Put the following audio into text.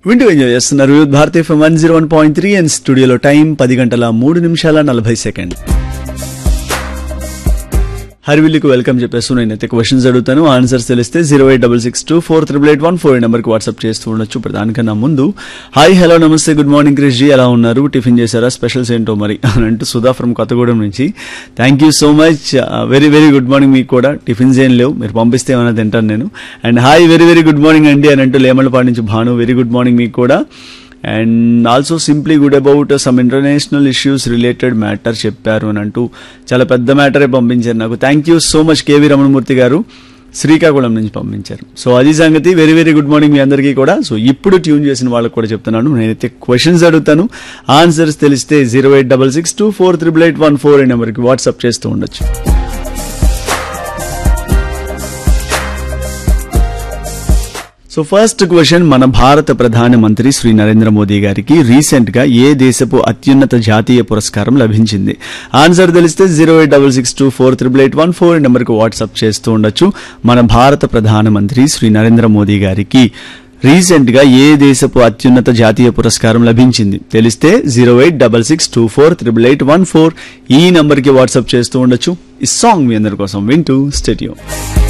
వింటూ ఎంజాయ్ చేస్తున్నారు భారతీయ FM one zero one point three and స్టూడియోలో టైం పది గంటల మూడు నిమిషాల నలభై సెకండ్ హరివిల్లికి వెల్కమ్ చెప్పేస్తూ నేనైతే క్వశ్చన్స్ అడుగుతాను ఆన్సర్స్ తెలిస్తే zero eight double six two four triple eight one four నెంబర్కి వాట్సాప్ చేస్తూ ఉండొచ్చు ఇప్పుడు దానికన్నా ముందు hi hello namaste good morning Krish ji ఎలా ఉన్నారు టిఫిన్ చేశారా స్పెషల్స్ ఏంటో మరి అని అంటూ సుధా ఫ్రమ్ కొత్తగూడెం నుంచి thank you so much very very good morning మీకు కూడా టిఫిన్స్ ఏం లేవు మీరు పంపిస్తే ఏమైనా తింటాను నేను and hi very very good morning అండి అని అంటూ లేమలపాటి నుంచి భాను వెరీ గుడ్ మార్నింగ్ మీకు కూడా and also simply good about some international issues related matter చెప్పారు అని అంటూ చాలా పెద్ద మ్యాటరే పంపించారు నాకు thank you so much KV Ramanamurthy garu Srikakulam నుంచి పంపించారు సో అది సంగతి వెరీ వెరీ గుడ్ మార్నింగ్ మీ అందరికీ కూడా సో ఇప్పుడు ట్యూన్ చేసిన వాళ్ళకి కూడా చెప్తున్నాను నేనైతే క్వశ్చన్స్ అడుగుతాను ఆన్సర్స్ తెలిస్తే zero eight double six two four triple eight one four ఈ నెంబర్కి వాట్సాప్ చేస్తూ ఉండొచ్చు సో ఫస్ట్ క్వశ్చన్ మన భారత ప్రధాన మంత్రి శ్రీ నరేంద్ర మోదీ గారికి రీసెంట్ గా ఏ దేశపు అత్యున్నత జాతీయ పురస్కారం లభించింది ఆన్సర్ తెలిస్తే zero eight double six two four triple eight one four నెంబర్కి వాట్సాప్ చేస్తూ ఉండొచ్చు మన భారత ప్రధాన మంత్రి శ్రీ నరేంద్ర మోదీ గారికి రీసెంట్ గా ఏ దేశపు అత్యున్నత జాతీయ పురస్కారం లభించింది తెలిస్తే zero eight double six two four triple eight one four ఈ నంబర్కి వాట్సాప్ చేస్తూ ఉండొచ్చు ఈ సాంగ్ మీ అందరి కోసం వింటూ స్టేడియం